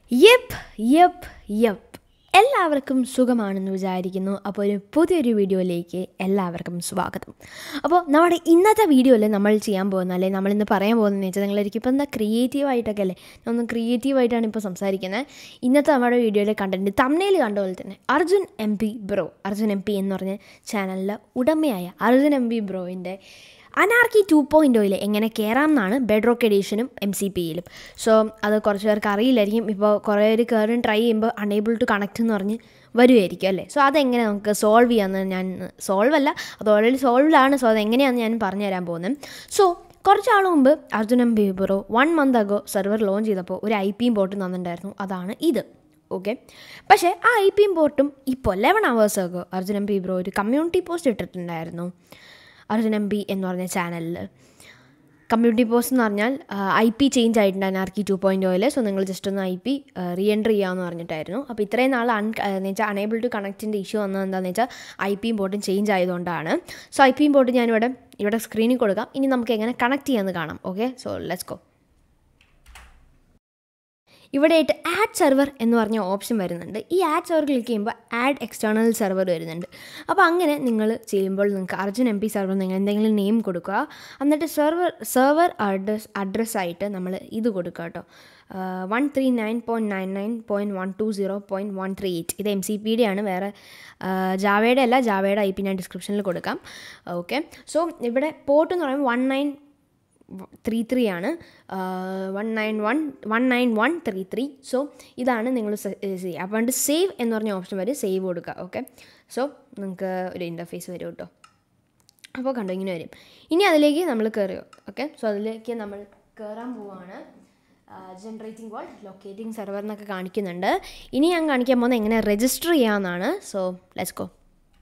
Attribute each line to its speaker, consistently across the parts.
Speaker 1: yup yup yup എല്ലാവർക്കും സുഖമാണെന്ന് വിചാരിക്കുന്നു അപ്പോൾ ഒരു പുതിയൊരു വീഡിയോയിലേക്ക് എല്ലാവർക്കും സ്വാഗതം അപ്പോൾ നമ്മുടെ ഇന്നത്തെ വീഡിയോയിൽ നമ്മൾ ചെയ്യാൻ പോകുന്ന അല്ലെങ്കിൽ നമ്മളിന്ന് പറയാൻ പോകുന്നതെന്ന് വെച്ചാൽ നിങ്ങളായിരിക്കും ഇപ്പോൾ എന്താ ക്രിയേറ്റീവായിട്ടൊക്കെ അല്ലേ ഞാൻ ഒന്ന് ക്രിയേറ്റീവായിട്ടാണ് ഇപ്പോൾ സംസാരിക്കുന്നത് ഇന്നത്തെ നമ്മുടെ വീഡിയോയിലെ കണ്ടൻറ്റ് തമ്മിൽ കണ്ട പോലെ തന്നെ Arjun M P bro Arjun M P എന്ന് പറഞ്ഞ ചാനലിലെ ഉടമയായ അർജുൻ എം പി ബ്രോയിൻ്റെ അനാർക്കി ടു പോയിൻറ്റോയിൽ എങ്ങനെ കയറാം എന്നാണ് ബെഡ് റോക്ക് എഡീഷനും എം സി പിയിലും സോ അത് കുറച്ച് പേർക്ക് അറിയില്ലായിരിക്കും ഇപ്പോൾ കുറേ പേര് കയറി ട്രൈ ചെയ്യുമ്പോൾ അണേബിൾ ടു കണക്ട് എന്ന് പറഞ്ഞ് വരുമായിരിക്കും അല്ലേ സോ അതെങ്ങനെ നമുക്ക് സോൾവ് ചെയ്യാമെന്ന് ഞാൻ സോൾവ് അല്ല അത് ഓൾറെഡി സോൾവ്ഡ് ആണ് സോ അതെങ്ങനെയാണെന്ന് ഞാൻ പറഞ്ഞു തരാൻ പോകുന്നത് സോ കുറച്ച് നാൾ മുമ്പ് Arjun M B bro one month ago server launch ചെയ്തപ്പോൾ ഒരു ഐ പിയും പോർട്ട് തന്നിട്ടുണ്ടായിരുന്നു അതാണ് ഇത് ഓക്കെ പക്ഷേ ആ ഐ പിയും പോർട്ടും ഇപ്പോൾ ലെവൻ അവേഴ്സ് ആകോ അർജുൻ എം പി ബ്രോ ഒരു കമ്മ്യൂണിറ്റി പോസ്റ്റ് ഇട്ടിട്ടുണ്ടായിരുന്നു അർജുൻ എം പി എന്ന് പറഞ്ഞ ചാനലിൽ കമ്മ്യൂണിറ്റി പോസ്റ്റ് എന്ന് പറഞ്ഞാൽ ഐ പി ചേഞ്ച് ആയിട്ടുണ്ട് അനാർക്കി ടു പോയിൻറ്റ് ഓയിൽ സോ നിങ്ങൾ ജസ്റ്റ് ഒന്ന് ഐ പി റീ എൻട്രി ചെയ്യാമെന്ന് പറഞ്ഞിട്ടായിരുന്നു അപ്പോൾ ഇത്രയും നാൾ അൺ എന്ന് വെച്ചാൽ അണേബിൾ ടു കണക്റ്റിൻ്റെ ഇഷ്യൂ വന്നത് എന്താണെന്ന് വെച്ചാൽ ഐ പിയും ബോർഡും ചേഞ്ച് ആയതുകൊണ്ടാണ് സോ ഐ പിയും ബോർഡ് ഞാനിവിടെ ഇവിടെ സ്ക്രീനിൽ കൊടുക്കാം ഇനി നമുക്ക് എങ്ങനെ കണക്ട് ചെയ്യാമെന്ന് കാണാം ഓക്കെ സോ ലെറ്റ്സ് ഗോ ഇവിടെയായിട്ട് ആഡ് സെർവർ എന്ന് പറഞ്ഞ ഓപ്ഷൻ വരുന്നുണ്ട് ഈ ആഡ് സെർവർ ക്ലിക്ക് ചെയ്യുമ്പോൾ ആഡ് എക്സ്റ്റേണൽ സെർവർ വരുന്നുണ്ട് അപ്പോൾ അങ്ങനെ നിങ്ങൾ ചെയ്യുമ്പോൾ നിങ്ങൾക്ക് അർജുൻ എം പി സെർവർ നിങ്ങൾ എന്തെങ്കിലും നെയിം കൊടുക്കുക എന്നിട്ട് സെർവർ സെർവർ അഡ്രസ് അഡ്രസ്സായിട്ട് നമ്മൾ ഇത് കൊടുക്കുക കേട്ടോ one three nine point nine nine point one two zero point one three eight ഇത് എം സി പിയുടെ ആണ് വേറെ ജാവയുടെ അല്ല ജാവയുടെ ഐ പി ഞാൻ ഡിസ്ക്രിപ്ഷനിൽ കൊടുക്കാം ഓക്കെ സോ ഇവിടെ പോർട്ട് എന്ന് പറയുമ്പോൾ വൺ നയൻ ത്രീ ത്രീ ആണ് one nine one one nine one three three so ഇതാണ് നിങ്ങൾ ചെയ്യുക അപ്പോൾ അതുകൊണ്ട് സേവ് എന്ന് പറഞ്ഞ ഓപ്ഷൻ വരും സേവ് കൊടുക്കുക ഓക്കെ സോ നിങ്ങൾക്ക് ഒരു ഇൻ്റർഫേസ് വരും കേട്ടോ അപ്പോൾ കണ്ടോ ഇങ്ങനെ വരും ഇനി അതിലേക്ക് നമ്മൾ കയറുക ഓക്കെ സോ അതിലേക്ക് നമ്മൾ കയറാൻ പോവാണ് ജനറേറ്റിംഗ് വേൾഡ് ലൊക്കേറ്റിംഗ് സെർവർ എന്നൊക്കെ കാണിക്കുന്നുണ്ട് ഇനി ഞാൻ കാണിക്കാൻ പോകുന്നത് എങ്ങനെ രജിസ്റ്റർ ചെയ്യാമെന്നാണ് so let's go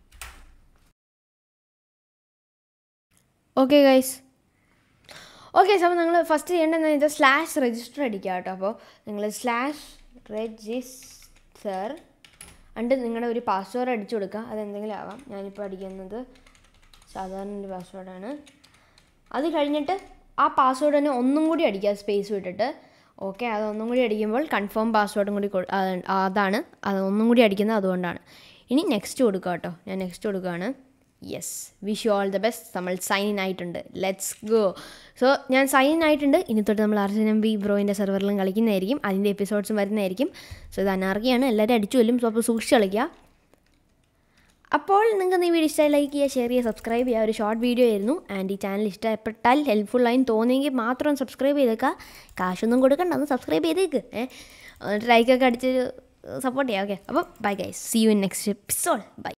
Speaker 1: okay guys okay so അപ്പോൾ നിങ്ങൾ ഫസ്റ്റ് ചെയ്യേണ്ടതെന്ന് വെച്ചാൽ സ്ലാഷ് രജിസ്റ്റർ അടിക്കുക കേട്ടോ അപ്പോൾ നിങ്ങൾ സ്ലാഷ് രജിസ്റ്റർ അണ്ട് നിങ്ങളുടെ ഒരു പാസ്വേഡ് അടിച്ചു കൊടുക്കുക അതെന്തെങ്കിലും ആവാം ഞാനിപ്പോൾ അടിക്കുന്നത് സാധാരണ ഒരു പാസ്വേഡാണ് അത് കഴിഞ്ഞിട്ട് ആ പാസ്വേഡ് തന്നെ ഒന്നും കൂടി അടിക്കുക സ്പേസ് വിട്ടിട്ട് ഓക്കെ അത് ഒന്നും കൂടി അടിക്കുമ്പോൾ കൺഫേം പാസ്വേഡും കൂടി അതാണ് അത് ഒന്നും കൂടി അടിക്കുന്നത് അതുകൊണ്ടാണ് ഇനി നെക്സ്റ്റ് കൊടുക്കുക കേട്ടോ ഞാൻ നെക്സ്റ്റ് കൊടുക്കുകയാണ് yes wish you all the best നമ്മൾ സൈൻ ഇൻ ആയിട്ടുണ്ട് ലെറ്റ്സ് ഗോ സോ ഞാൻ സൈൻ ഇൻ ആയിട്ടുണ്ട് ഇനി തൊട്ട് നമ്മൾ അർജുൻ എം ബി ബ്രോയിൻ്റെ സെർവറിലും കളിക്കുന്നതായിരിക്കും അതിൻ്റെ എപ്പിസോഡ്സും വരുന്നതായിരിക്കും സോ ഇത് അനാർക്കിയാണ് എല്ലാവരും അടിച്ചു കൊല്ലും സോ അപ്പോൾ സൂക്ഷിച്ച് കളിക്കുക അപ്പോൾ നിങ്ങൾക്ക് ഈ വീഡിയോ ഇഷ്ടമായി ലൈക്ക് ചെയ്യുക ഷെയർ ചെയ്യുക സബ്സ്ക്രൈബ് ചെയ്യുക ഒരു ഷോർട്ട് വീഡിയോ ആയിരുന്നു ആൻഡ് ഈ ചാനൽ ഇഷ്ടപ്പെട്ടാൽ ഹെൽപ്ഫുള്ളായി തോന്നിയെങ്കിൽ മാത്രം സബ്സ്ക്രൈബ് ചെയ്തേക്കുക കാശൊന്നും കൊടുക്കണ്ട ഒന്ന് സബ്സ്ക്രൈബ് ചെയ്തേക്ക് ഏഹ് എന്നിട്ട് ലൈക്കൊക്കെ അടിച്ച് സപ്പോർട്ട് ചെയ്യാം ഓക്കെ അപ്പോൾ bye guys see you in next episode by